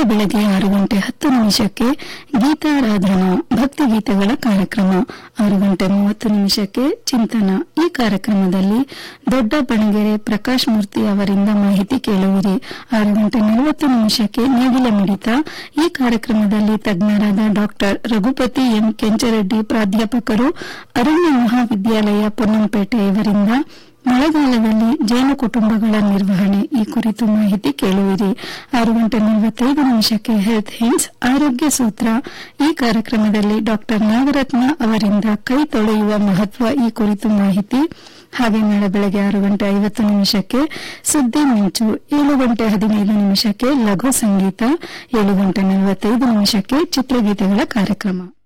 ನಾಳೆ ಬೆಳಗ್ಗೆ ಆರು ಗಂಟೆ ಹತ್ತು ನಿಮಿಷಕ್ಕೆ ಗೀತಾರಾಧನಾ ಭಕ್ತಿ ಗೀತೆಗಳ ಕಾರ್ಯಕ್ರಮ ಆರು ಗಂಟೆ ಮೂವತ್ತು ನಿಮಿಷಕ್ಕೆ ಚಿಂತನ ಈ ಕಾರ್ಯಕ್ರಮದಲ್ಲಿ ದೊಡ್ಡ ಬಣಗೆರೆ ಪ್ರಕಾಶ್ ಮೂರ್ತಿ ಅವರಿಂದ ಮಾಹಿತಿ ಕೇಳುವಿರಿ ಆರು ಗಂಟೆ ನಲವತ್ತು ನಿಮಿಷಕ್ಕೆ ನೇಗಿಲ ಮಿಡಿತ ಈ ಕಾರ್ಯಕ್ರಮದಲ್ಲಿ ತಜ್ಞರಾದ ಡಾಕ್ಟರ್ ರಘುಪತಿ ಎಂ ಕೆಂಚರೆಡ್ಡಿ ಪ್ರಾಧ್ಯಾಪಕರು ಅರಣ್ಯ ಮಹಾವಿದ್ಯಾಲಯ ಪೊನ್ನಂಪೇಟೆ ಇವರಿಂದ ಮಳೆಗಾಲದಲ್ಲಿ ಜೇನು ಕುಟುಂಬಗಳ ನಿರ್ವಹಣೆ ಈ ಕುರಿತು ಮಾಹಿತಿ ಕೇಳುವಿರಿ ಆರು ಗಂಟೆ ನಲವತ್ತೈದು ನಿಮಿಷಕ್ಕೆ ಹೆಲ್ತ್ ಹಿಂಟ್ಸ್ ಆರೋಗ್ಯ ಸೂತ್ರ ಈ ಕಾರ್ಯಕ್ರಮದಲ್ಲಿ ಡಾಕ್ಟರ್ ನಾಗರತ್ನ ಅವರಿಂದ ಕೈ ತೊಳೆಯುವ ಮಹತ್ವ ಈ ಕುರಿತು ಮಾಹಿತಿ ಹಾಗೆ ನಾಳೆ ಬೆಳಗ್ಗೆ ಆರು ಗಂಟೆ ಐವತ್ತು ನಿಮಿಷಕ್ಕೆ ಸುದ್ದಿ ಮಿಂಚು ಏಳು ಗಂಟೆ ಹದಿನೈದು ನಿಮಿಷಕ್ಕೆ ಲಘು ಸಂಗೀತ ಏಳು ಗಂಟೆ ನಲವತ್ತೈದು ನಿಮಿಷಕ್ಕೆ ಚಿತ್ರಗೀತೆಗಳ ಕಾರ್ಯಕ್ರಮ